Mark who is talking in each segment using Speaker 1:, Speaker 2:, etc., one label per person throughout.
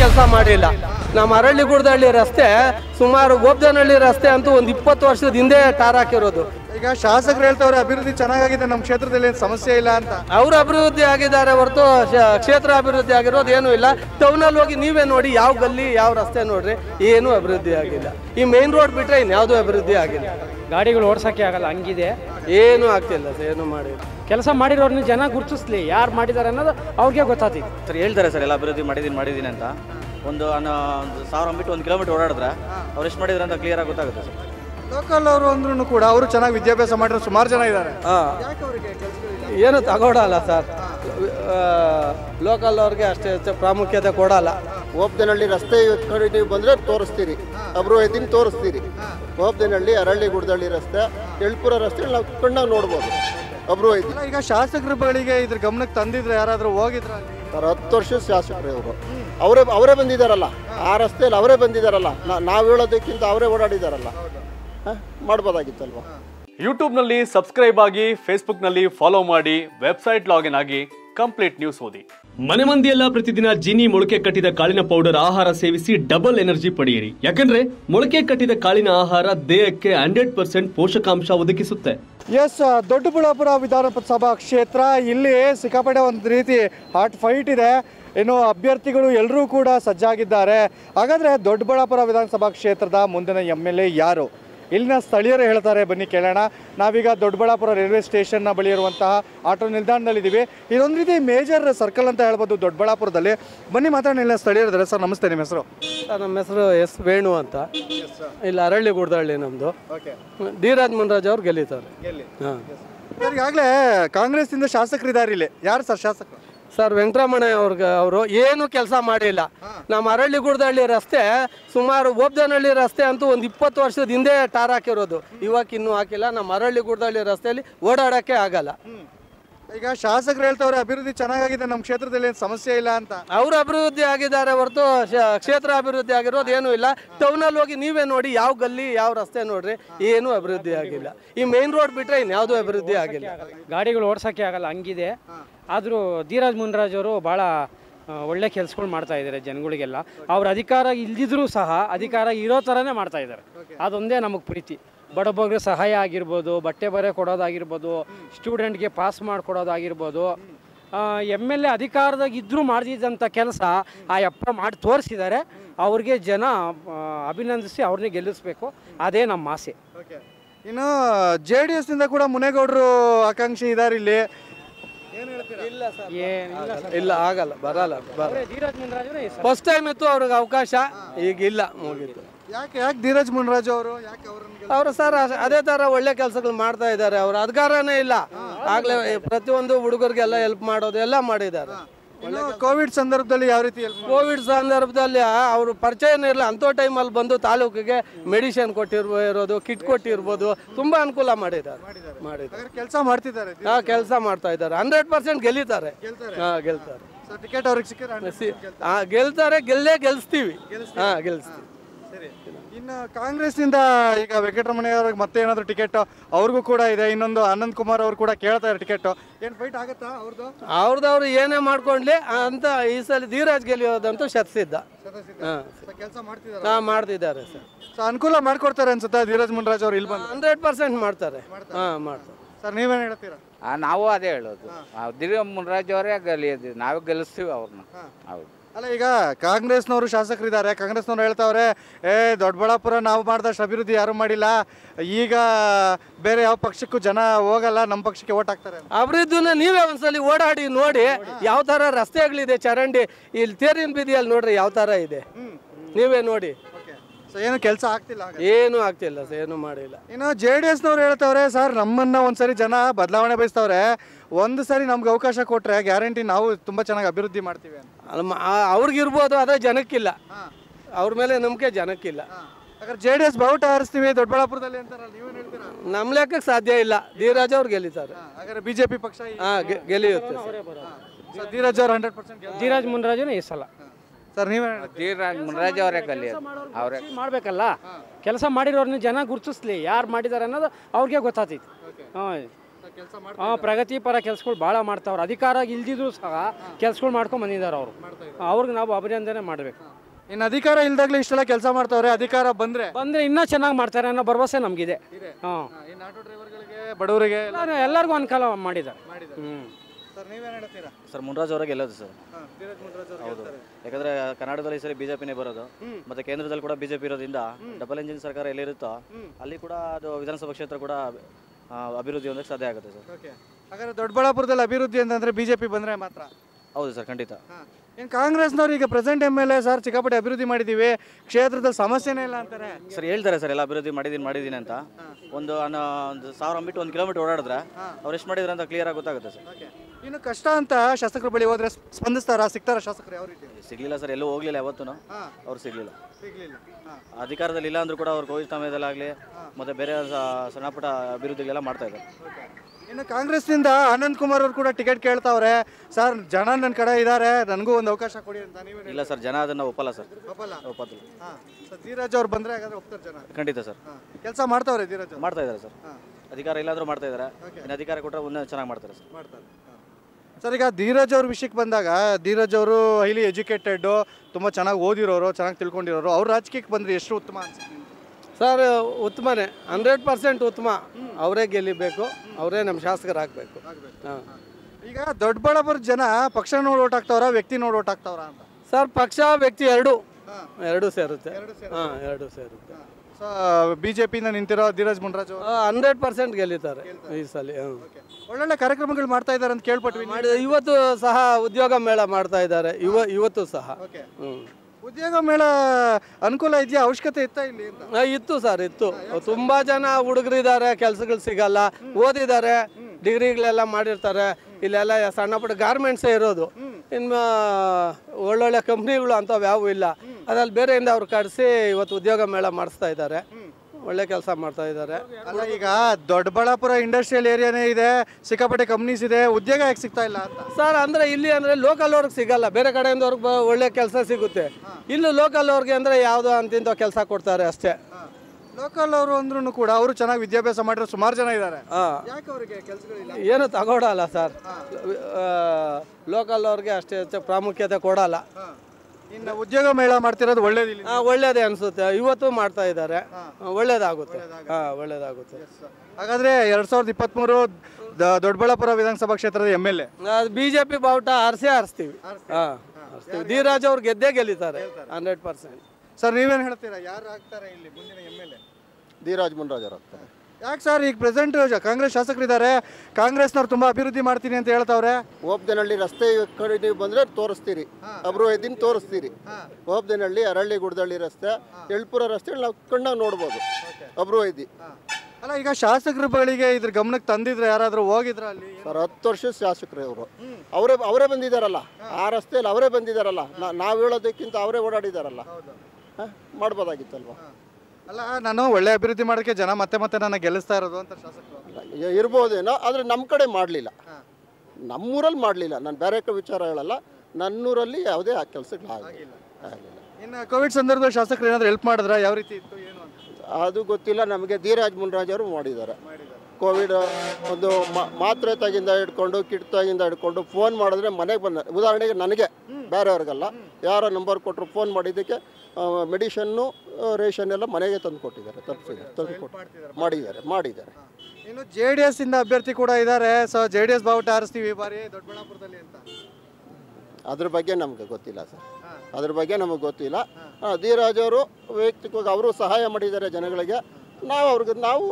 Speaker 1: ಕೆಲಸ ಮಾಡಿಲ್ಲ ನಮ್ಮ ಅರಳ್ಳಿ ಗುಡ್ದಹಳ್ಳಿ ರಸ್ತೆ ಸುಮಾರು ಗೋಪ್ದನಹಳ್ಳಿ ರಸ್ತೆ ಅಂತೂ ಒಂದು ಇಪ್ಪತ್ತು ವರ್ಷದ ಹಿಂದೆ ಟಾರ್ ಹಾಕಿರೋದು
Speaker 2: ಈಗ ಶಾಸಕರು ಹೇಳ್ತವ್ರೆ ಅಭಿವೃದ್ಧಿ ಚೆನ್ನಾಗಿದೆ ನಮ್ಮ ಕ್ಷೇತ್ರದಲ್ಲಿ ಏನ್ ಸಮಸ್ಯೆ ಇಲ್ಲ ಅಂತ
Speaker 1: ಅವ್ರ ಅಭಿವೃದ್ಧಿ ಆಗಿದ್ದಾರೆ ಹೊರತು ಶ- ಕ್ಷೇತ್ರ ಅಭಿವೃದ್ಧಿ ಆಗಿರೋದು ಏನೂ ಇಲ್ಲ ಟೌನಲ್ಲಿ ಹೋಗಿ ನೀವೇ ನೋಡಿ ಯಾವ ಗಲ್ಲಿ ಯಾವ ರಸ್ತೆ ನೋಡ್ರಿ ಏನೂ ಅಭಿವೃದ್ಧಿ ಆಗಿಲ್ಲ ಈ ಮೇನ್ ರೋಡ್ ಬಿಟ್ರೆ ಇನ್ಯಾವುದೂ ಅಭಿವೃದ್ಧಿ ಆಗಿಲ್ಲ
Speaker 3: ಗಾಡಿಗಳು ಓಡ್ಸೋಕ್ಕೆ ಆಗಲ್ಲ ಹಂಗಿದೆ
Speaker 1: ಏನೂ ಆಗ್ತಿಲ್ಲ ಸರ್ ಏನೂ ಮಾಡಿಲ್ಲ
Speaker 3: ಕೆಲಸ ಮಾಡಿರೋರ್ನ ಜನ ಗುರುತಿಸ್ಲಿ ಯಾರು ಮಾಡಿದ್ದಾರೆ ಅನ್ನೋದು ಅವ್ರಿಗೆ ಗೊತ್ತಾಗ್ತೈತಿ
Speaker 4: ಸರ್ ಹೇಳ್ತಾರೆ ಸರ್ ಎಲ್ಲ ಅಭಿವೃದ್ಧಿ ಮಾಡಿದ್ದೀನಿ ಮಾಡಿದ್ದೀನಿ ಅಂತ ಒಂದು ಅನ್ನ ಒಂದು ಸಾವಿರ ಬಿಟ್ಟು ಒಂದು ಕಿಲೋಮೀಟರ್ ಓಡಾಡಿದ್ರೆ ಅವ್ರು ಎಷ್ಟು ಮಾಡಿದ್ರು ಅಂತ ಕ್ಲಿಯರ್ ಆಗಿ ಗೊತ್ತಾಗುತ್ತೆ ಸರ್
Speaker 2: ಲೋಕಲ್ ಅವರು ಅಂದ್ರೂ ಕೂಡ ಅವರು ಚೆನ್ನಾಗಿ ವಿದ್ಯಾಭ್ಯಾಸ ಮಾಡಿರೋ ಸುಮಾರು ಜನ ಇದ್ದಾರೆ
Speaker 1: ಏನು ತಗೊಳಲ್ಲ ಸರ್ ಲೋಕಲ್ ಅವ್ರಿಗೆ ಅಷ್ಟೇ ಹೆಚ್ಚು ಪ್ರಾಮುಖ್ಯತೆ ಕೊಡಲ್ಲ
Speaker 5: ಓಪ್ದನಹಳ್ಳಿ ರಸ್ತೆ ಕಡೆ ನೀವು ಬಂದರೆ ತೋರಿಸ್ತೀರಿ ಅಭಿವೃದ್ಧಿನ ತೋರಿಸ್ತೀರಿ ಓಪ್ದನಹಳ್ಳಿ ಅರಳ್ಳಿ ಗುಡ್ದಹಳ್ಳಿ ರಸ್ತೆ ಎಳ್ಪುರ ರಸ್ತೆ ನಾವು ಕಣ್ಣಾಗ ನೋಡ್ಬೋದು ಅಭಿವೃದ್ಧಿ
Speaker 2: ಅಲ್ಲ, ಈಗ ಶಾಸಕರ ಬಳಿಗೆ ಇದ್ರ ಗಮನಕ್ಕೆ ತಂದಿದ್ರೆ ಯಾರಾದ್ರೂ ಹೋಗಿದ್ರ
Speaker 5: ಸರ್ ಹತ್ತು ವರ್ಷದ ಶಾಸಕರು ಇವರು ಅವರೇ ಅವರೇ ಬಂದಿದ್ದಾರಲ್ಲ ಆ ರಸ್ತೆಯಲ್ಲಿ ಅವರೇ ಬಂದಿದ್ದಾರಲ್ಲ ನಾವು ಹೇಳೋದಕ್ಕಿಂತ ಅವರೇ ಓಡಾಡಿದಾರಲ್ಲ ಹ? ಮಾಡ್ಬೋದಾಗಿತ್ತಲ್ವಾ
Speaker 6: ಯೂಟ್ಯೂಬ್ನಲ್ಲಿ ಸಬ್ಸ್ಕ್ರೈಬ್ ಆಗಿ ಫೇಸ್ಬುಕ್ನಲ್ಲಿ ಫಾಲೋ ಮಾಡಿ ವೆಬ್ಸೈಟ್ ಲಾಗಿನ್ ಆಗಿ ಕಂಪ್ಲೀಟ್ ನ್ಯೂಸ್ ಓದಿ
Speaker 7: ಮನೆ ಮಂದಿಯೆಲ್ಲ ಪ್ರತಿದಿನ ಜೀನಿ ಮೊಳಕೆ ಕಟ್ಟಿದ ಕಾಳಿನ ಪೌಡರ್ ಆಹಾರ ಸೇವಿಸಿ ಡಬಲ್ ಎನರ್ಜಿ ಪಡೆಯಿರಿ ಯಾಕಂದ್ರೆ ಮೊಳಕೆ ಕಟ್ಟಿದ ಕಾಳಿನ ಆಹಾರ ದೇಹಕ್ಕೆ ಹಂಡ್ರೆಡ್ ಪರ್ಸೆಂಟ್ ಪೋಷಕಾಂಶ ಒದಗಿಸುತ್ತೆ
Speaker 2: ಎಸ್ ದೊಡ್ಡಬಳ್ಳಾಪುರ ವಿಧಾನಸಭಾ ಕ್ಷೇತ್ರ ಇಲ್ಲಿ ಸಿಕ್ಕಾಪಟ್ಟೆ ಒಂದು ರೀತಿ ಹಾಟ್ ಫೈಟ್ ಇದೆ ಇನ್ನು ಅಭ್ಯರ್ಥಿಗಳು ಎಲ್ಲರೂ ಕೂಡ ಸಜ್ಜಾಗಿದ್ದಾರೆ ಹಾಗಾದ್ರೆ ದೊಡ್ಡಬಳ್ಳಾಪುರ ವಿಧಾನಸಭಾ ಕ್ಷೇತ್ರದ ಮುಂದಿನ ಎಮ್ ಎಲ್ ಎ ಯಾರು ಇಲ್ಲಿನ ಸ್ಥಳೀಯರು ಹೇಳ್ತಾರೆ ಬನ್ನಿ ಕೇಳೋಣ ನಾವೀಗ ದೊಡ್ಡಬಳ್ಳಾಪುರ ರೈಲ್ವೆ ಸ್ಟೇಷನ್ನ ಬಳಿ ಇರುವಂತಹ ಆಟೋ ನಿಲ್ದಾಣದಲ್ಲಿದ್ದೀವಿ ಇದೊಂದು ರೀತಿ ಮೇಜರ್ ಸರ್ಕಲ್ ಅಂತ ಹೇಳ್ಬೋದು ದೊಡ್ಡಬಳ್ಳಾಪುರದಲ್ಲಿ ಬನ್ನಿ ಮಾತಾಡೋಣ ಇಲ್ಲಿನ ಸ್ಥಳೀಯರಿದ್ದಾರೆ ಸರ್ ನಮಸ್ತೆ ನಿಮ್ಮ ಹೆಸರು
Speaker 1: ಸರ್ ನಮ್ಮ ಹೆಸರು ಎಸ್ ವೇಣು ಅಂತ ಇಲ್ಲ ಅರಳ್ಳಿ ಗುಡ್ದಹಳ್ಳಿ ನಮ್ಮದು
Speaker 2: ಓಕೆ
Speaker 1: ಡಿ ರಾಜ್ ಮುನ್ರಾಜ್ ಅವ್ರು ಗೆಲ್ಲಿತಾರೆ ಹಾಂ
Speaker 2: ಸರ್ ಈಗಾಗಲೇ ಕಾಂಗ್ರೆಸ್ಸಿಂದ ಶಾಸಕರಿದ್ದಾರೆ ಇಲ್ಲಿ ಯಾರು ಸರ್ ಶಾಸಕರು
Speaker 1: ಸರ್ ವೆಂಕಟರಮಣಯ್ಯ ಅವ್ರಿಗೆ ಅವರು ಏನು ಕೆಲಸ ಮಾಡಿಲ್ಲ ನಮ್ಮ ಅರಳ್ಳಿ ಗುಡ್ದಹಳ್ಳಿ ರಸ್ತೆ ಸುಮಾರು ಗೋಪ್ದನಹಳ್ಳಿ ರಸ್ತೆ ಅಂತೂ ಒಂದು ಇಪ್ಪತ್ತು ವರ್ಷದ ಹಿಂದೆ ಟಾರ್ ಹಾಕಿರೋದು ಇವಾಗ ಇನ್ನೂ ಹಾಕಿಲ್ಲ ನಮ್ಮ ಅರಳ್ಳಿ ಗುಡ್ದಹಳ್ಳಿ ರಸ್ತೆಯಲ್ಲಿ ಓಡಾಡೋಕ್ಕೆ ಆಗಲ್ಲ
Speaker 2: ಈಗ ಶಾಸಕರು ಹೇಳ್ತವ್ರೆ ಅಭಿವೃದ್ಧಿ ಚೆನ್ನಾಗಿದೆ ನಮ್ಮ ಕ್ಷೇತ್ರದಲ್ಲಿ ಏನು ಸಮಸ್ಯೆ ಇಲ್ಲ ಅಂತ
Speaker 1: ಅವ್ರ ಅಭಿವೃದ್ಧಿ ಆಗಿದ್ದಾರೆ ಹೊರತು ಶ- ಕ್ಷೇತ್ರ ಅಭಿವೃದ್ಧಿ ಆಗಿರೋದು ಏನೂ ಇಲ್ಲ ಟೌನಲ್ಲಿ ಹೋಗಿ ನೀವೇ ನೋಡಿ ಯಾವ ಗಲ್ಲಿ ಯಾವ ರಸ್ತೆ ನೋಡ್ರಿ ಏನೂ ಅಭಿವೃದ್ಧಿ ಆಗಿಲ್ಲ ಈ ಮೇನ್ ರೋಡ್ ಬಿಟ್ರೆ ಇನ್ಯಾವುದೂ ಅಭಿವೃದ್ಧಿ ಆಗಿಲ್ಲ
Speaker 3: ಗಾಡಿಗಳು ಓಡ್ಸೋಕ್ಕೆ ಆಗಲ್ಲ ಹಂಗಿದೆ ಆದರೂ ಧೀರಾಜ್ ಮುನ್ರಾಜ್ ಅವರು ಭಾಳ ಆ, ಒಳ್ಳೆ ಕೆಲಸಗಳು ಮಾಡ್ತಾ ಇದ್ದಾರೆ ಜನಗಳಿಗೆಲ್ಲ ಅವ್ರ ಅಧಿಕಾರ ಇಲ್ದಿದ್ರೂ ಸಹ ಅಧಿಕಾರ ಇರೋ ಥರನೇ ಮಾಡ್ತಾ ಇದ್ದಾರೆ ಅದೊಂದೇ ನಮಗೆ ಪ್ರೀತಿ ಬಡಬಗ್ರ ಸಹಾಯ ಆಗಿರ್ಬೋದು ಬಟ್ಟೆ ಬರೆ ಕೊಡೋದಾಗಿರ್ಬೋದು ಸ್ಟೂಡೆಂಟ್ಗೆ ಪಾಸ್ ಮಾಡಿಕೊಡೋದಾಗಿರ್ಬೋದು ಎಮ್ ಎಲ್ ಎ ಅಧಿಕಾರದಾಗ ಇದ್ದರೂ ಮಾಡ್ದಿದ್ದಂಥ ಕೆಲಸ ಆ ಯಪ್ಪ ಮಾಡಿ ತೋರಿಸಿದ್ದಾರೆ ಅವ್ರಿಗೆ ಜನ ಆ, ಅಭಿನಂದಿಸಿ ಅವ್ರನ್ನೇ ಗೆಲ್ಲಿಸ್ಬೇಕು ಅದೇ ನಮ್ಮ ಆಸೆ
Speaker 2: ಇನ್ನು ಜೆ ಡಿ ಎಸ್ನಿಂದ ಕೂಡ ಮುನೇಗೌಡರು ಆಕಾಂಕ್ಷಿ ಇದ್ದಾರೆ ಇಲ್ಲಿ
Speaker 3: ಏನಿಲ್ಲ ಸರ್
Speaker 1: ಇಲ್ಲ ಆಗಲ್ಲ ಬರಲ್ಲ ಬರಲ್ಲ
Speaker 3: ಧೀರಾಜ್ ಮುನ್ರಾಜ್ ಅವರೇ ಸರ್
Speaker 1: ಫಸ್ಟ್ ಟೈಮ್ ಇತ್ತು ಅವ್ರಿಗೆ ಅವಕಾಶ ಈಗ ಇಲ್ಲ ಮುಗೀತು
Speaker 2: ಯಾಕೆ ಯಾಕೆ ಧೀರಜ್ ಮುನ್ರಾಜು ಅವರು ಯಾಕೆ ಅವ್ರನ್ನ
Speaker 1: ಅವರು ಸರ್ ಅಸ್- ಅದೇ ತರ ಒಳ್ಳೆ ಕೆಲಸಗಳು ಮಾಡ್ತಾ ಇದ್ದಾರೆ ಅವ್ರ ಅಧಿಕಾರನೇ ಇಲ್ಲ ಆಗ್ಲೇ ಪ್ರತಿಯೊಂದು ಹುಡುಗರಿಗೆಲ್ಲ ಹೆಲ್ಪ್ ಮಾಡೋದು ಎಲ್ಲ ಮಾಡಿದ್ದಾರೆ
Speaker 2: ಇನ್ನು ಕೋವಿಡ್ ಸಂದರ್ಭದಲ್ಲಿ ಯಾವ ರೀತಿ help ಮಾಡ್ತಾರೆ?
Speaker 1: ಕೋವಿಡ್ ಸಂದರ್ಭದಲ್ಲಿ ಅವರು ಪರಿಚಯನೇ ಇಲ್ಲ ಅಂಥ ಟೈಮಲ್ಲಿ ಬಂದು ತಾಲೂಕಿಗೆ ಮೆಡಿಸಿನ್ ಕೊಟ್ಟಿರ್ಬೋ ಇರೋದು ಕಿಟ್ ಕೊಟ್ಟಿರ್ಬೋದು ತುಂಬಾ ಅನುಕೂಲ ಮಾಡಿದ್ದಾರೆ ಮಾಡಿದ್ದಾರೆ
Speaker 2: ಹಾಗಾದ್ರೆ ಕೆಲಸ ಮಾಡ್ತಿದ್ದಾರೆ
Speaker 1: ಹಾ ಕೆಲಸ ಮಾಡ್ತಾ ಇದ್ದಾರೆ ಹಂಡ್ರೆಡ್ ಪರ್ಸೆಂಟ್ ಗೆಲ್ಲಿತಾರೆ ಹಾ ಗೆಲ್ತಾರೆ
Speaker 2: ಟಿಕೆಟ್ ಅವ್ರಿಗೆ ಸಿಕ್ಕಿದ್ರೆ
Speaker 1: ಸಿ- ಹಾ ಗೆಲ್ತಾರೆ ಗೆಲ್ಲೇ ಗೆಲ್ಸ್ತೀವಿ ಹಾ ಗೆಲ್ಸ್ತೀವಿ
Speaker 2: ಇನ್ನು ಕಾಂಗ್ರೆಸ್ನಿಂದ ಈಗ ವೆಂಕಟರಮಣಯ್ಯ ಅವ್ರಿಗೆ ಮತ್ತೆ ಏನಾದ್ರು ಟಿಕೆಟ್ ಅವ್ರಿಗೂ ಕೂಡ ಇದೆ ಇನ್ನೊಂದು ಆನಂದ್ ಕುಮಾರ್ ಅವರು ಕೂಡ ಕೇಳ್ತಾ ಇದ್ದಾರೆ ಟಿಕೆಟ್ ಏನು ಫೈಟ್ ಆಗತ್ತಾ ಅವ್ರದ್ದು
Speaker 1: ಅವ್ರದವ್ರು ಏನೇ ಮಾಡ್ಕೊಂಡ್ಲಿ ಅಂತ ಈ ಸಲ ಧೀರಾಜ್ ಗೆಲ್ಲಿಯೋದಂತೂ ಶತಸಿದ್ಧ ಹಾಂ
Speaker 2: ಕೆಲಸ ಮಾಡ್ತಿದ್ದಾರೆ
Speaker 1: ಹಾಂ ಮಾಡ್ತಿದ್ದಾರೆ ಸರ್
Speaker 2: ಸೊ ಅನುಕೂಲ ಮಾಡ್ಕೊಡ್ತಾರೆ ಅನ್ಸುತ್ತಾ ಧೀರಜ್ ಮುನ್ರಾಜ್ ಅವ್ರು ಇಲ್ಲಿ ಬಂದು
Speaker 1: ಹಂಡ್ರೆಡ್ ಪರ್ಸೆಂಟ್ ಮಾಡ್ತಾರೆ ಹಾಂ ಮಾಡ್ತಾರೆ
Speaker 2: ಸರ್ ನೀವೇನು ಹೇಳ್ತೀರಾ
Speaker 8: ಆ, ನಾವು ಅದೇ ಹೇಳೋದು ದಿವ್ಯ ಮುನ್ರಾಜ್ ಅವರೇ ಗೆಲ್ಲಿಯೋದು ನಾವೇ ಗೆಲ್ಲಿಸ್ತೀವಿ ಅವ್ರನ್ನ ಹೌದು
Speaker 2: ಅಲ್ಲ ಈಗ ಕಾಂಗ್ರೆಸ್ನವರು ಶಾಸಕರಿದ್ದಾರೆ ಕಾಂಗ್ರೆಸ್ನವ್ರು ಹೇಳ್ತಾವ್ರೆ ಏ ದೊಡ್ಡಬಳ್ಳಾಪುರ ನಾವು ಮಾಡಿದಷ್ಟು ಅಭಿವೃದ್ಧಿ ಯಾರು ಮಾಡಿಲ್ಲ ಈಗ ಬೇರೆ ಯಾವ ಪಕ್ಷಕ್ಕೂ ಜನ ಹೋಗಲ್ಲ ನಮ್ಮ ಪಕ್ಷಕ್ಕೆ ಓಟ್ ಹಾಕ್ತಾರೆ ಅಂತ.
Speaker 1: ಅಭಿವೃದ್ಧಿನ ನೀವೇ ಒಂದ್ಸಲಿ ಓಡಾಡಿ ನೋಡಿ ಯಾವ ಥರ ರಸ್ತೆಗಳಿದೆ ಚರಂಡಿ ಇಲ್ಲಿ ತೇರಿನ ಬೀದಿಯಲ್ಲಿ ನೋಡ್ರಿ ಯಾವ ಥರ ಇದೆ ನೀವೇ ನೋಡಿ
Speaker 2: ಸೊ ಏನು ಕೆಲಸ ಆಗ್ತಿಲ್ಲ ಹಾಗಾದ್ರೆ.
Speaker 1: ಏನೂ ಆಗ್ತಿಲ್ಲ ಸರ್ ಏನೂ ಮಾಡಿಲ್ಲ
Speaker 2: ಇನ್ನು ಜೆ ಡಿ ಎಸ್ನವ್ರು ಹೇಳ್ತಾವ್ರೆ ಸರ್ ನಮ್ಮನ್ನ ಒಂದ್ಸರಿ ಜನ ಬದಲಾವಣೆ ಬಯಸ್ತವ್ರೆ ಒಂದು ಸರಿ ನಮ್ಗೆ ಅವಕಾಶ ಕೊಟ್ರೆ ಗ್ಯಾರಂಟಿ ನಾವು ತುಂಬಾ ಚೆನ್ನಾಗಿ ಅಭಿವೃದ್ಧಿ ಮಾಡ್ತೀವಿ ಅಂತ
Speaker 1: ಅಲ್ಲ ಮ- ಆ- ಅವ್ರಿಗಿರ್ಬೋದು ಅದೇ ಜನಕ್ಕಿಲ್ಲ ಅವ್ರ ಮೇಲೆ ನಂಬಿಕೆ ಜನಕ್ಕಿಲ್ಲ
Speaker 2: ಹಾಗಾದ್ರೆ ಜೆ ಡಿ ಎಸ್ ಬಾವುಟ ಹಾರಿಸ್ತೀವಿ ದೊಡ್ಡಬಳ್ಳಾಪುರದಲ್ಲಿ ಅಂತಾರಲ್ಲ ನೀವೇನು ಹೇಳ್ತೀರಾ
Speaker 1: ನಮ್ಮ ಲೆಕ್ಕಕ್ಕೆ ಸಾಧ್ಯ ಇಲ್ಲ ಧೀರಾಜ್ ಅವ್ರು ಗೆಲ್ಲಿತಾರೆ
Speaker 2: ಹಾಗಾದ್ರೆ ಬಿಜೆಪಿ ಪಕ್ಷ ಈ-
Speaker 1: ಹಾಂ ಗೆಲ್ಲಿಯುತ್ತೆ ಸರ್.
Speaker 2: ಸರ್, ಧೀರಜ್ ಅವ್ರು ಹಂಡ್ರೆಡ್ ಪರ್ಸೆಂಟ್
Speaker 3: ಧೀರಾಜ್ ಮುನ್ರಾಜನೇ ಈ ಸಲ
Speaker 2: ಸರ್ ನೀವೇ
Speaker 8: ಧೀರಾಜ್ ಮುನ್ರಾಜ್ ಅವರೇ ಗೆಲ್ಲಿಯೋದು ಅವರೇ
Speaker 3: ಮಾಡಬೇಕಲ್ಲ ಕೆಲಸ ಮಾಡಿರೋರ್ನ ಜನ ಗುರುತಿಸ್ಲಿ ಯಾರು ಮಾಡಿದ್ದಾರೆ ಅನ್ನೋದು ಅವ್ರಿಗೆ ಗೊತ್ತಾಗ್ತೈತಿ ಹಾಂ ಹಾಂ ಪ್ರಗತಿಪರ ಕೆಲಸಗಳು ಭಾಳ ಮಾಡ್ತಾವ್ರೆ ಅಧಿಕಾರ ಇಲ್ದಿದ್ರು ಸಹ ಕೆಲಸಗಳು ಮಾಡ್ಕೊಂಡು ಬಂದಿದ್ದಾರೆ ಅವರು ಅವ್ರಿಗೆ ನಾವು ಅಭಿನಂದನೆ ಮಾಡಬೇಕು
Speaker 2: ಇನ್ನು ಅಧಿಕಾರ ಇಲ್ದಾಗ್ಲೇ ಇಷ್ಟೆಲ್ಲ ಕೆಲಸ ಮಾಡ್ತಾವ್ರೆ ಅಧಿಕಾರ ಬಂದ್ರೆ
Speaker 3: ಬಂದರೆ ಇನ್ನೂ ಚೆನ್ನಾಗಿ ಮಾಡ್ತಾರೆ ಅನ್ನೋ ಭರವಸೆ ನಮಗಿದೆ ಹಾಂ
Speaker 2: ಇನ್ನು ಆಟೋ ಡ್ರೈವರ್ಗಳಿಗೆ ಬಡವರಿಗೆ
Speaker 3: ಎಲ್ಲರೂ ಎಲ್ಲರಿಗೂ ಅನುಕೂಲ ಮಾಡಿದ್ದಾರೆ ಹ್ಞೂ
Speaker 2: ಸರ್ ನೀವೇನು ಹೇಳ್ತೀರಾ
Speaker 4: ಸರ್ ಮುನ್ರಾಜ್ ಅವರೇ ಗೆಲ್ಲೋದು ಸರ್
Speaker 2: ಹಾಂ ಧೀರಜ್ ಮುನ್ರಾಜ್ ಅವ್ರು
Speaker 4: ಹೌದು
Speaker 2: ಗೆಲ್ತಾರೆ.
Speaker 4: ಯಾಕಂದ್ರೆ ಕರ್ನಾಟಕದಲ್ಲಿ ಈ ಸರಿ ಬಿಜೆಪಿನೇ ಬರೋದು ಮತ್ತೆ ಕೇಂದ್ರದಲ್ಲಿ ಕೂಡ ಬಿಜೆಪಿ ಇರೋದ್ರಿಂದ ಡಬಲ್ ಇಂಜಿನ್ ಸರ್ಕಾರ ಎಲ್ಲಿರುತ್ತೋ ಅಲ್ಲಿ ಕೂಡ ಅದು ವಿಧಾನಸಭಾ ಕ್ಷೇತ್ರ ಕೂಡ ಆ, ಅಭಿವೃದ್ಧಿ ಹೊಂದಕ್ಕೆ ಸಾಧ್ಯ ಆಗುತ್ತೆ ಸರ್
Speaker 2: ಓಕೆ ಹಾಗಾದ್ರೆ ದೊಡ್ಡಬಳ್ಳಾಪುರದಲ್ಲಿ ಅಭಿವೃದ್ಧಿ ಅಂತಂದ್ರೆ ಬಿಜೆಪಿ ಬಂದ್ರೆ ಮಾತ್ರ
Speaker 4: ಹೌದು ಸರ್ ಖಂಡಿತ
Speaker 2: ಏನು ಕಾಂಗ್ರೆಸ್ನವ್ರು ಈಗ present M L A sir ಸಿಕ್ಕಾಪಟ್ಟೆ ಅಭಿವೃದ್ಧಿ ಮಾಡಿದ್ದೀವಿ ಕ್ಷೇತ್ರದಲ್ಲಿ ಸಮಸ್ಯೆನೇ ಇಲ್ಲ ಅಂತಾರೆ
Speaker 4: ಸರ್ ಹೇಳ್ತಾರೆ ಸರ್ ಎಲ್ಲ ಅಭಿವೃದ್ಧಿ ಮಾಡಿದ್ದೀನಿ ಮಾಡಿದ್ದೀನಿ ಅಂತ ಒಂದು ಅನ್ನ ಒಂದು ಸಾವಿರ ಬಿಟ್ಟು ಒಂದು ಕಿಲೋಮೀಟರ್ ಓಡಾಡಿದ್ರೆ ಅವ್ರು ಎಷ್ಟು ಮಾಡಿದ್ರು ಅಂತ ಕ್ಲಿಯರ್ ಆಗಿ ಗೊತ್ತಾಗುತ್ತೆ ಸರ್
Speaker 2: ಇನ್ನು ಕಷ್ಟ ಅಂತ ಶಾಸಕರ ಬಳಿ ಹೋದ್ರೆ ಸ್ಪಂದಿಸ್ತಾರಾ ಸಿಗ್ತಾರ ಶಾಸಕರು ಯಾವ ರೀತಿ
Speaker 4: ಸಿಗ್ಲಿಲ್ಲ ಸರ್ ಎಲ್ಲೂ ಹೋಗ್ಲಿಲ್ಲ ಯಾವತ್ತೂ
Speaker 2: ಹಾಂ
Speaker 4: ಅವ್ರು ಸಿಗ್ಲಿಲ್ಲ
Speaker 2: ಸಿಗ್ಲಿಲ್ಲ ಹಾಂ
Speaker 4: ಅಧಿಕಾರದಲ್ಲಿ ಇಲ್ಲ ಅಂದ್ರೂ ಕೂಡ ಅವ್ರು ಕೋವಿಡ್ ಸಮಯದಲ್ಲಾಗಲಿ ಮತ್ತೆ ಬೇರೆ ಸ- ಸಣ್ಣ ಪುಟ್ಟ ಅಭಿವೃದ್ಧಿಗಳೆಲ್ಲ ಮಾಡ್ತಾ ಇದ್ದಾರೆ
Speaker 2: ಇನ್ನು ಕಾಂಗ್ರೆಸ್ನಿಂದ ಆನಂದ್ ಕುಮಾರ್ ಅವರು ಕೂಡ ಟಿಕೆಟ್ ಕೇಳ್ತಾವ್ರೆ ಸರ್ ಜನ ನನ್ನ ಕಡೆ ಇದ್ದಾರೆ ನನಗೂ ಒಂದು ಅವಕಾಶ ಕೊಡಿ ಅಂತ ನೀವೇ
Speaker 4: ಇಲ್ಲ ಸರ್ ಜನ ಅದನ್ನ ಒಪ್ಪಲ್ಲ ಸರ್
Speaker 2: ಒಪ್ಪಲ್ಲ
Speaker 4: ಒಪ್ಪತ್ತಿಲ್ಲ
Speaker 2: ಹಾಂ ಸರ್ ಧೀರಜ್ ಅವ್ರು ಬಂದ್ರೆ ಹಾಗಾದ್ರೆ ಒಪ್ತಾರೆ ಜನ
Speaker 4: ಖಂಡಿತ ಸರ್
Speaker 2: ಹಾಂ ಕೆಲಸ ಮಾಡ್ತಾವ್ರೆ ಧೀರಜ್ ಅವ್ರು
Speaker 4: ಮಾಡ್ತಾ ಇದ್ದಾರೆ ಸರ್
Speaker 2: ಹಾಂ
Speaker 4: ಅಧಿಕಾರ ಇಲ್ಲಾಂದ್ರೂ ಮಾಡ್ತಾ ಇದ್ದಾರೆ ಇನ್ನು ಅಧಿಕಾರ ಕೊಟ್ಟರೆ ಇನ್ನೂ ಚೆನ್ನಾಗಿ ಮಾಡ್ತಾರೆ ಸರ್
Speaker 2: ಮಾಡ್ತಾರೆ ಸರ್ ಈಗ ಧೀರಜ್ ಅವ್ರ ವಿಷಯಕ್ಕೆ ಬಂದಾಗ ಧೀರಜ್ ಅವರು ಹೈಲಿ ಎಜುಕೇಟೆಡ್ ತುಂಬ ಚೆನ್ನಾಗಿ ಓದಿರೋರು ಚೆನ್ನಾಗಿ ತಿಳ್ಕೊಂಡಿರೋರು ಅವ್ರ ರಾಜಕೀಯಕ್ಕೆ ಬಂದ್ರೆ ಎಷ್ಟು ಉತ್ತಮ ಅನ್ಸುತ್ತೆ ನಿಮ್ಗೆ?
Speaker 1: ಸರ್ ಉತ್ತಮನೇ ಹಂಡ್ರೆಡ್ ಪರ್ಸೆಂಟ್ ಉತ್ತಮ ಅವರೇ ಗೆಲ್ಲಿಬೇಕು ಅವರೇ ನಮ್ಮ ಶಾಸಕರಾಗಬೇಕು ಹಾಂ
Speaker 2: ಈಗ ದೊಡ್ಡಬಳ್ಳಾಪುರ ಜನ ಪಕ್ಷ ನೋಡಿ ಓಟ್ ಹಾಕ್ತಾವ್ರ ವ್ಯಕ್ತಿ ನೋಡಿ ಓಟ್ ಹಾಕ್ತಾವ್ರ ಅಂತ
Speaker 1: ಸರ್ ಪಕ್ಷ ವ್ಯಕ್ತಿ ಎರಡು
Speaker 2: ಹಾಂ
Speaker 1: ಎರಡು ಸೇರುತ್ತೆ
Speaker 2: ಎರಡು ಸೇರುತ್ತೆ.
Speaker 1: ಹಾಂ ಎರಡು ಸೇರುತ್ತೆ
Speaker 2: ಸೊ ಬಿ ಜೆ ಪಿಯಿಂದ ನಿಂತಿರೋ ಧೀರಜ್ ಮುನ್ರಾಜ್ ಅವರು
Speaker 1: ಹಂಡ್ರೆಡ್ ಪರ್ಸೆಂಟ್ ಗೆಲ್ಲಿತಾರೆ ಈ ಸಲ ಹ್ಮ್.
Speaker 2: ಒಳ್ಳೊಳ್ಳೆ ಕಾರ್ಯಕ್ರಮಗಳು ಮಾಡ್ತಾ ಇದ್ದಾರೆ ಅಂತ ಕೇಳ್ಪಟ್ವಿ
Speaker 1: ಮಾಡಿ ಇವತ್ತು ಸಹ ಉದ್ಯೋಗ ಮೇಳ ಮಾಡ್ತಾ ಇದ್ದಾರೆ ಇವ ಇವತ್ತು ಸಹ
Speaker 2: ಓಕೆ
Speaker 1: ಹ್ಮ್.
Speaker 2: ಉದ್ಯೋಗ ಮೇಳ ಅನುಕೂಲ ಇದೆಯಾ ಅವಶ್ಯಕತೆ ಇತ್ತಾ ಇಲ್ಲಿ ಅಂತ
Speaker 1: ಆ, ಇತ್ತು ಸರ್ ಇತ್ತು ತುಂಬಾ ಜನ ಹುಡುಗರಿದ್ದಾರೆ ಕೆಲ್ಸಗಳು ಸಿಗಲ್ಲ ಓದಿದ್ದಾರೆ ಡಿಗ್ರಿಗಳೆಲ್ಲ ಮಾಡಿರ್ತಾರೆ ಇಲ್ಲೆಲ್ಲ ಸಣ್ಣ ಪುಟ್ಟ ಗಾರ್ಮೆಂಟ್ಸೇ ಇರೋದು ಇನ್ನು ಒಳ್ಳೊಳ್ಳೆ ಕಂಪ್ನಿಗಳು ಅಂಥವು ಯಾವೂ ಇಲ್ಲ ಅದ್ರಲ್ಲಿ ಬೇರೆಯಿಂದ ಅವ್ರು ಕರೆಸಿ ಇವತ್ತು ಉದ್ಯೋಗ ಮೇಳ ಮಾಡಿಸ್ತಾ ಇದ್ದಾರೆ ಒಳ್ಳೆ ಕೆಲಸ ಮಾಡ್ತಾ ಇದ್ದಾರೆ
Speaker 2: ಅಲ್ಲ ಈಗ ದೊಡ್ಡಬಳ್ಳಾಪುರ ಇಂಡಸ್ಟ್ರಿಯಲ್ ಏರಿಯಾನೇ ಇದೆ ಸಿಕ್ಕಾಪಟ್ಟೆ ಕಂಪ್ನೀಸ್ ಇದೆ ಉದ್ಯೋಗ ಯಾಕೆ ಸಿಗ್ತಾ ಇಲ್ಲ ಅಂತ
Speaker 1: ಸರ್ ಅಂದ್ರೆ ಇಲ್ಲಿ ಅಂದ್ರೆ ಲೋಕಲ್ ಅವ್ರಿಗೆ ಸಿಗಲ್ಲ ಬೇರೆ ಕಡೆಯಿಂದ ಅವ್ರಿಗೆ ಬ- ಒಳ್ಳೆ ಕೆಲಸ ಸಿಗುತ್ತೆ ಇಲ್ಲಿ ಲೋಕಲ್ ಅವ್ರಿಗೆ ಅಂದ್ರೆ ಯಾವುದೋ ಅಂತಿಂತ ಕೆಲಸ ಕೊಡ್ತಾರೆ ಅಷ್ಟೇ
Speaker 2: ಲೋಕಲ್ ಅವರು ಅಂದ್ರೂ ಕೂಡ ಅವರು ಚೆನ್ನಾಗಿ ವಿದ್ಯಾಭ್ಯಾಸ ಮಾಡಿರೋ ಸುಮಾರು ಜನ ಇದ್ದಾರೆ
Speaker 1: ಹಾಂ
Speaker 2: ಯಾಕೆ ಅವರಿಗೆ ಕೆಲಸಗಳಿಲ್ಲ
Speaker 1: ಏನು ತಗೊಳಲ್ಲ ಸರ್ ಲೋಕಲ್ ಅವ್ರಿಗೆ ಅಷ್ಟೇ ಹೆಚ್ಚು ಪ್ರಾಮುಖ್ಯತೆ ಕೊಡಲ್ಲ
Speaker 2: ಇನ್ನು ಉದ್ಯೋಗ ಮೇಳ ಮಾಡ್ತಿರೋದು ಒಳ್ಳೇದಿಲ್ಲ
Speaker 1: ಆ, ಒಳ್ಳೇದೇ ಅನಿಸುತ್ತೆ ಇವತ್ತು ಮಾಡ್ತಾ ಇದ್ದಾರೆ ಒಳ್ಳೇದಾಗುತ್ತೆ ಹಾಂ ಒಳ್ಳೇದಾಗುತ್ತೆ
Speaker 2: ಹಾಗಾದ್ರೆ ಎರಡ್ ಸಾವಿರದ ಇಪ್ಪತ್ಮೂರು ದೊಡ್ಡಬಳ್ಳಾಪುರ ವಿಧಾನಸಭಾ ಕ್ಷೇತ್ರದ M L A
Speaker 1: B J P ಬಾವುಟ ಆರಿಸೇ ಆರಿಸ್ತೀವಿ ಹಾಂ ಆರಿಸ್ತೀವಿ ಧೀರಾಜ್ ಅವ್ರು ಗೆದ್ದೇ ಗೆಲ್ಲಿತಾರೆ ಹಂಡ್ರೆಡ್ ಪರ್ಸೆಂಟ್
Speaker 2: ಸರ್ ನೀವೇನು ಹೇಳ್ತೀರಾ ಯಾರು ಆಗ್ತಾರೆ ಇಲ್ಲಿ ಮುಂದಿನ M L A
Speaker 5: Dheeraj Munraj ಅವ್ರು ಆಗ್ತಾರೆ
Speaker 2: ಯಾಕೆ ಸರ್ ಈಗ ಪ್ರೆಸೆಂಟ್ ಕಾಂಗ್ರೆಸ್ ಶಾಸಕರಿದ್ದಾರೆ ಕಾಂಗ್ರೆಸ್ನವ್ರು ತುಂಬಾ ಅಭಿವೃದ್ಧಿ ಮಾಡ್ತೀನಿ ಅಂತ ಹೇಳ್ತಾವ್ರೆ
Speaker 5: ಓಬ್ದನಹಳ್ಳಿ ರಸ್ತೆ ಕಡೆ ನೀವು ಬಂದರೆ ತೋರಿಸ್ತೀರಿ ಅಭಿವೃದ್ಧಿನ ತೋರಿಸ್ತೀರಿ ಓಬ್ದನಹಳ್ಳಿ ಅರಳ್ಳಿ ಗುಡ್ದಳ್ಳಿ ರಸ್ತೆ ಎಳ್ಪುರ ರಸ್ತೆ ನಾವು ಕಣ್ಣಾಗ ನೋಡ್ಬೋದು ಅಭಿವೃದ್ಧಿ
Speaker 2: ಅಲ್ಲ ಈಗ ಶಾಸಕರ ಬಳಿಗೆ ಇದ್ರ ಗಮನಕ್ಕೆ ತಂದಿದ್ರೆ ಯಾರಾದ್ರೂ ಹೋಗಿದ್ರ ಅಲ್ಲಿ
Speaker 5: ಸರ್ ಹತ್ತು ವರ್ಷದ ಶಾಸಕರು ಅವರು ಅವರೇ ಅವರೇ ಬಂದಿದ್ದಾರಲ್ಲ ಆ ರಸ್ತೆಯಲ್ಲಿ ಅವರೇ ಬಂದಿದ್ದಾರಲ್ಲ ನಾವು ಹೇಳೋದಕ್ಕಿಂತ ಅವರೇ ಓಡಾಡಿದಾರಲ್ಲ ಹ? ಮಾಡ್ಬೋದಾಗಿತ್ತಲ್ವಾ
Speaker 2: ಅಲ್ಲ ನಾನು ಒಳ್ಳೆ ಅಭಿವೃದ್ಧಿ ಮಾಡೋಕ್ಕೆ ಜನ ಮತ್ತೆ ಮತ್ತೆ ನನ್ನ ಗೆಲ್ಲಿಸ್ತಾ ಇರೋದು ಅಂತ ಶಾಸಕರು
Speaker 5: ಇಲ್ಲ, ಇರ್ಬೋದೇನೋ ಆದರೆ ನಮ್ಮ ಕಡೆ ಮಾಡಲಿಲ್ಲ ನಮ್ಮೂರಲ್ಲಿ ಮಾಡಲಿಲ್ಲ ನಾನು ಬೇರೆ ಕ- ವಿಚಾರ ಹೇಳಲ್ಲ ನನ್ನೂರಲ್ಲಿ ಯಾವುದೇ ಆ ಕೆಲಸಗಳಾಗಲಿಲ್ಲ ಆಗಲಿಲ್ಲ
Speaker 2: ಇನ್ನು ಕೋವಿಡ್ ಸಂದರ್ಭದಲ್ಲಿ ಶಾಸಕರು ಏನಾದ್ರು ಹೆಲ್ಪ್ ಮಾಡಿದ್ರ ಯಾವ ರೀತಿ ಇತ್ತು ಏನು ಅಂತ
Speaker 5: ಅದು ಗೊತ್ತಿಲ್ಲ ನಮಗೆ ಧೀರಾಜ್ ಮುನ್ರಾಜ್ ಅವರು ಮಾಡಿದ್ದಾರೆ ಕೋವಿಡ್ ಒಂದು ಮ- ಮಾತ್ರೆ ತಗಿಂದ ಹಿಡ್ಕೊಂಡು ಕಿಟ್ ತಗಿಂದ ಹಿಡ್ಕೊಂಡು ಫೋನ್ ಮಾಡಿದ್ರೆ ಮನೆಗೆ ಬಂದ ಉದಾಹರಣೆಗೆ ನನಗೆ ಬೇರೆಯವ್ರಿಗಲ್ಲ ಯಾರೋ ನಂಬರ್ ಕೊಟ್ಟರು ಫೋನ್ ಮಾಡಿದ್ದಕ್ಕೆ ಮೆಡಿಷನ್ನು ರೇಷನ್ ಎಲ್ಲ ಮನೆಗೆ ತಂದು ಕೊಟ್ಟಿದ್ದಾರೆ ತಲುಪಿಸಿದ್ದಾರೆ ತಂದು ಕೊಟ್ಟು ಮಾಡಿದ್ದಾರೆ ಮಾಡಿದ್ದಾರೆ
Speaker 2: ಇನ್ನು ಜೆ ಡಿ ಎಸ್ ಇಂದ ಅಭ್ಯರ್ಥಿ ಕೂಡ ಇದ್ದಾರೆ ಸೊ ಜೆ ಡಿ ಎಸ್ ಬಾವುಟ ಹಾರಿಸ್ತೀವಿ ಈ ಬಾರಿ ದೊಡ್ಡಬಳ್ಳಾಪುರದಲ್ಲಿ ಅಂತ
Speaker 5: ಅದ್ರ ಬಗ್ಗೆ ನಮಗೆ ಗೊತ್ತಿಲ್ಲ ಸರ್ ಅದ್ರ ಬಗ್ಗೆ ನಮಗೆ ಗೊತ್ತಿಲ್ಲ ಆ, ಧೀರಾಜ್ ಅವರು ವೈಯಕ್ತಿಕವಾಗಿ ಅವರು ಸಹಾಯ ಮಾಡಿದ್ದಾರೆ ಜನಗಳಿಗೆ ನಾವು ಅವ್ರಿಗೆ ನಾವು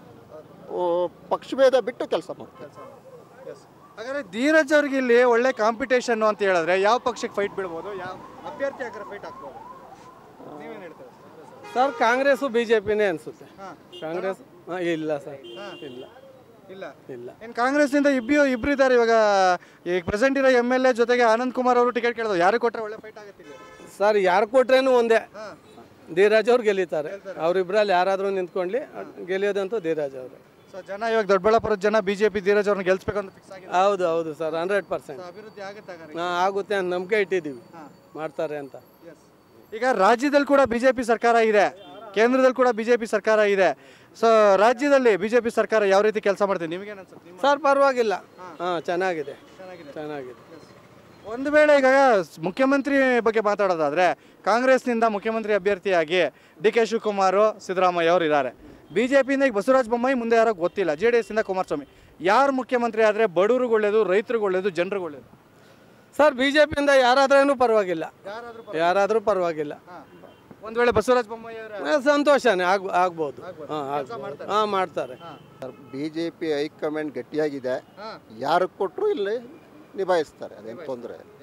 Speaker 5: ಆ, ಪಕ್ಷಭೇದ ಬಿಟ್ಟು ಕೆಲಸ ಮಾಡ್ತೇವೆ
Speaker 2: ಹಾಗಾದ್ರೆ ಧೀರಜ್ ಅವ್ರಿಗೆ ಇಲ್ಲಿ ಒಳ್ಳೆ ಕಾಂಪಿಟೇಷನ್ ಅಂತ ಹೇಳಿದ್ರೆ ಯಾವ ಪಕ್ಷಕ್ಕೆ ಫೈಟ್ ಬೀಳ್ಬೋದು ಯಾವ ಅಭ್ಯರ್ಥಿ ಹಾಕಿದ್ರೆ ಫೈಟ್ ಹಾಕ್ಬೋದು ನೀವೇನು ಹೇಳ್ತೀರಾ
Speaker 1: ಸರ್ ಕಾಂಗ್ರೆಸ್ಸು ಬಿ ಜೆ ಪಿನೇ ಅನಿಸುತ್ತೆ ಕಾಂಗ್ರೆಸ್ ಆ, ಇಲ್ಲ ಸರ್ ಇಲ್ಲ
Speaker 2: ಇಲ್ಲ
Speaker 1: ಇಲ್ಲ
Speaker 2: ಇನ್ನು ಕಾಂಗ್ರೆಸ್ನಿಂದ ಇಬ್ಬರು ಇಬ್ರು ಇದ್ದಾರೆ ಇವಾಗ ಈಗ ಪ್ರೆಸೆಂಟ್ ಇರೋ ಎಮ್ ಎಲ್ ಎ ಜೊತೆಗೆ ಆನಂದ್ ಕುಮಾರ್ ಅವರು ಟಿಕೆಟ್ ಕೇಳಿದ್ರು ಯಾರು ಕೊಟ್ಟರೆ ಒಳ್ಳೆ ಫೈಟ್ ಆಗುತ್ತೆ ಇಲ್ಲಿ?
Speaker 1: ಸರ್ ಯಾರು ಕೊಟ್ರೇನು ಒಂದೇ ಧೀರಾಜ್ ಅವ್ರು ಗೆಲ್ಲಿತಾರೆ ಅವರಿಬ್ಬರಲ್ಲಿ ಯಾರಾದರೂ ನಿಂತ್ಕೊಂಡ್ಲಿ ಗೆಲ್ಲಿಯೋದಂತೂ ಧೀರಾಜ್ ಅವರು
Speaker 2: ಸೊ ಜನ ಇವಾಗ ದೊಡ್ಡಬಳ್ಳಾಪುರದ ಜನ ಬಿಜೆಪಿ ಧೀರಜ್ ಅವ್ರನ್ನ ಗೆಲ್ಸ್ಬೇಕು ಅಂತ ಫಿಕ್ಸ್ ಆಗಿದೆ
Speaker 1: ಹೌದು ಹೌದು ಸರ್ ಹಂಡ್ರೆಡ್ ಪರ್ಸೆಂಟ್
Speaker 2: ಅಭಿವೃದ್ಧಿ ಆಗುತ್ತೆ ಹಾಗಾದ್ರೆ.
Speaker 1: ಹಾಂ ಆಗುತ್ತೆ ಅಂತ ನಂಬಿಕೆ ಇಟ್ಟಿದ್ದೀವಿ ಮಾಡ್ತಾರೆ ಅಂತ
Speaker 2: ಈಗ ರಾಜ್ಯದಲ್ಲಿ ಕೂಡ ಬಿಜೆಪಿ ಸರ್ಕಾರ ಇದೆ ಕೇಂದ್ರದಲ್ಲಿ ಕೂಡ ಬಿಜೆಪಿ ಸರ್ಕಾರ ಇದೆ ಸೊ ರಾಜ್ಯದಲ್ಲಿ ಬಿಜೆಪಿ ಸರ್ಕಾರ ಯಾವ ರೀತಿ ಕೆಲಸ ಮಾಡ್ತೀವಿ ನಿಮಗೇನು ಅನ್ಸುತ್ತೆ ನಿಮ್ಮ-
Speaker 1: ಸರ್ ಪರವಾಗಿಲ್ಲ ಹಾಂ ಚೆನ್ನಾಗಿದೆ ಚೆನ್ನಾಗಿದೆ
Speaker 2: ಒಂದು ವೇಳೆ ಈಗ ಮುಖ್ಯಮಂತ್ರಿ ಬಗ್ಗೆ ಮಾತಾಡೋದಾದ್ರೆ ಕಾಂಗ್ರೆಸ್ನಿಂದ ಮುಖ್ಯಮಂತ್ರಿ ಅಭ್ಯರ್ಥಿಯಾಗಿ ಡಿ ಕೆ ಶಿವಕುಮಾರ್ ಸಿದ್ದರಾಮಯ್ಯ ಅವರು ಇದ್ದಾರೆ ಬಿಜೆಪಿಯಿಂದ ಈಗ ಬಸವರಾಜ ಬೊಮ್ಮಾಯಿ ಮುಂದೆ ಯಾರೋ ಗೊತ್ತಿಲ್ಲ ಜೆ ಡಿ ಎಸ್ ಇಂದ ಕುಮಾರಸ್ವಾಮಿ ಯಾರು ಮುಖ್ಯಮಂತ್ರಿ ಆದರೆ ಬಡವ್ರಿಗೆ ಒಳ್ಳೇದು ರೈತರಿಗೆ ಒಳ್ಳೇದು ಜನರಿಗೆ ಒಳ್ಳೇದು
Speaker 1: ಸರ್ ಬಿ ಜೆ ಪಿಯಿಂದ ಯಾರಾದ್ರೂ ಪರವಾಗಿಲ್ಲ ಯಾರಾದರೂ ಪರವಾಗಿಲ್ಲ
Speaker 2: ಒಂದು ವೇಳೆ ಬಸವರಾಜ ಬೊಮ್ಮಾಯಿ ಅವರ
Speaker 1: ಆ, ಸಂತೋಷನೇ ಆಗ್ ಆಗ್ಬೋದು ಹಾಂ ಆಗ್ಬೋದು ಹಾಂ ಮಾಡ್ತಾರೆ
Speaker 5: ಬಿ ಜೆ ಪಿ ಹೈಕಮಾಂಡ್ ಗಟ್ಟಿಯಾಗಿದೆ ಯಾರು ಕೊಟ್ಟರು ಇಲ್ಲಿ ನಿಭಾಯಿಸ್ತಾರೆ ಅದೇನು ತೊಂದರೆ